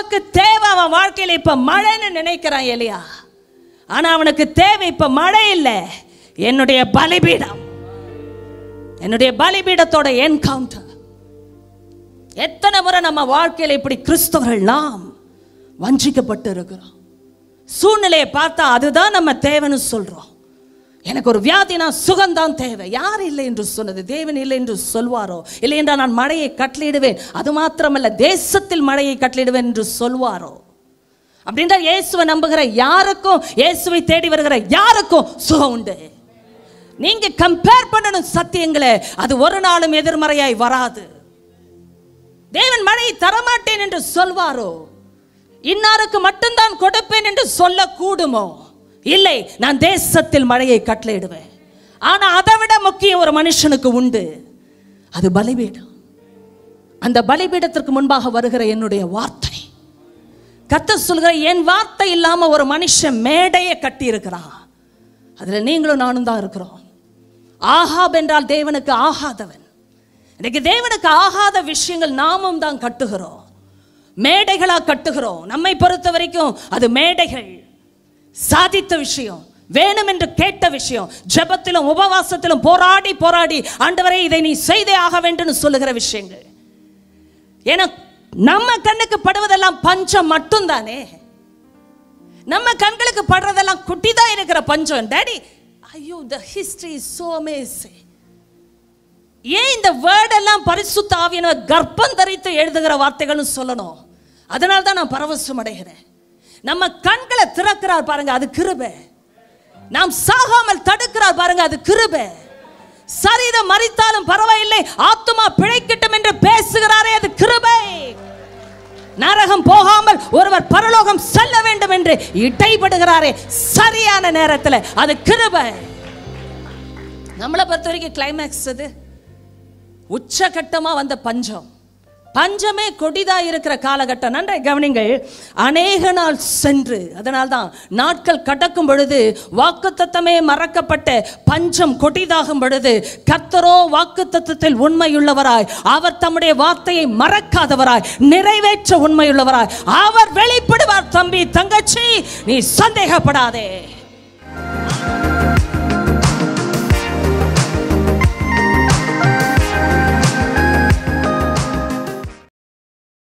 எலியாவுக்கு தேவை அவன் வாழ்க்கையில இப்ப மழைன்னு நினைக்கிறான் எலியா ஆனா அவனுக்கு தேவை இப்ப மழை இல்லை என்னுடைய பலிபீடம் என்னுடைய பலிபீடத்தோட என்கவுண்டர் எத்தனை முறை நம்ம வாழ்க்கையில இப்படி கிறிஸ்தவர்கள் நாம் வஞ்சிக்கப்பட்டு இருக்கிறோம் சூழ்நிலையை பார்த்தா அதுதான் நம்ம தேவைன்னு சொல்றோம் எனக்கு ஒரு வியாதினா சுகம்தான் தேவை யார் இல்லை என்று சொன்னது தேவன் இல்லை என்று சொல்வாரோ இல்லை என்றால் நான் மழையை கட்டளையிடுவேன் அது மாத்திரமல்ல தேசத்தில் மழையை கட்டளையிடுவேன் என்று சொல்வாரோ அப்படின்றா இயேசுவை நம்புகிற யாருக்கும் இயேசுவை தேடி வருகிற யாருக்கும் சுகம் உண்டு நீங்க கம்பேர் பண்ணணும் சத்தியங்களை அது ஒரு நாளும் எதிர்மறையாய் வராது தேவன் மழையை தரமாட்டேன் என்று சொல்வாரோ இன்னாருக்கு மட்டும்தான் கொடுப்பேன் என்று சொல்லக்கூடுமோ இல்லை நான் தேசத்தில் மழையை கட்டளையிடுவேன் ஆனா அதை விட முக்கிய ஒரு மனுஷனுக்கு உண்டு அது பலிபீடம் அந்த பலிபீடத்திற்கு முன்பாக வருகிற என்னுடைய வார்த்தை கத்த சொல்கிற என் வார்த்தை இல்லாம ஒரு மனுஷன் மேடையை கட்டி இருக்கிறான் அதுல நீங்களும் நானும் தான் இருக்கிறோம் ஆகாப் என்றால் தேவனுக்கு ஆகாதவன் இன்னைக்கு தேவனுக்கு ஆகாத விஷயங்கள் நாமும் தான் கட்டுகிறோம் மேடைகளா கட்டுகிறோம் நம்மை பொறுத்த வரைக்கும் அது மேடைகள் சாதித்த விஷயம் வேணும் என்று கேட்ட விஷயம் ஜெபத்திலும் உபவாசத்திலும் போராடி போராடி ஆண்டவரே இதை நீ செய்தே ஆக வேண்டும் சொல்லுகிற விஷயங்கள் ஏன்னா நம்ம கண்ணுக்கு படுவதெல்லாம் பஞ்சம் மட்டும்தானே நம்ம கண்களுக்கு படுறதெல்லாம் குட்டிதான் இருக்கிற பஞ்சம் டாடி ஐயோ த ஹிஸ்டரி சோ அமேசிங் ஏன் இந்த வேர்ட் எல்லாம் பரிசுத்த ஆவியன கர்ப்பம் தரித்து எழுதுகிற வார்த்தைகள்னு சொல்லணும் அதனால தான் நான் பரவசம் அடைகிறேன் நம்ம கண்களை திறக்கிறார் பாருங்க அது கிருபை நாம் சாகாமல் தடுக்கிறார் பாருங்க அது கிருபை சரீரம் மறித்தாலும் பரவாயில்லை ஆத்துமா பிழைக்கட்டும் என்று பேசுகிறாரே அது கிருபை நரகம் போகாமல் ஒருவர் பரலோகம் செல்ல வேண்டும் என்று இடைபடுகிறாரே சரியான நேரத்தில் அது கிருபை நம்மளை பொறுத்த வரைக்கும் கிளைமேக்ஸ் அது உச்சகட்டமா வந்த பஞ்சம் பஞ்சமே கொடிதா இருக்கிற காலகட்டம் நன்றாய் கவனிங்கள் அநேக நாள் சென்று அதனால்தான் நாட்கள் கடக்கும் பொழுது வாக்குத்தத்தமே மறக்கப்பட்ட பஞ்சம் கொடிதாகும் பொழுது கர்த்தரோ வாக்குத்தத்தத்தில் உண்மையுள்ளவராய் அவர் தம்முடைய வார்த்தையை மறக்காதவராய் நிறைவேற்ற உண்மையுள்ளவராய் அவர் வெளிப்படுவார் தம்பி தங்கச்சி நீ சந்தேகப்படாதே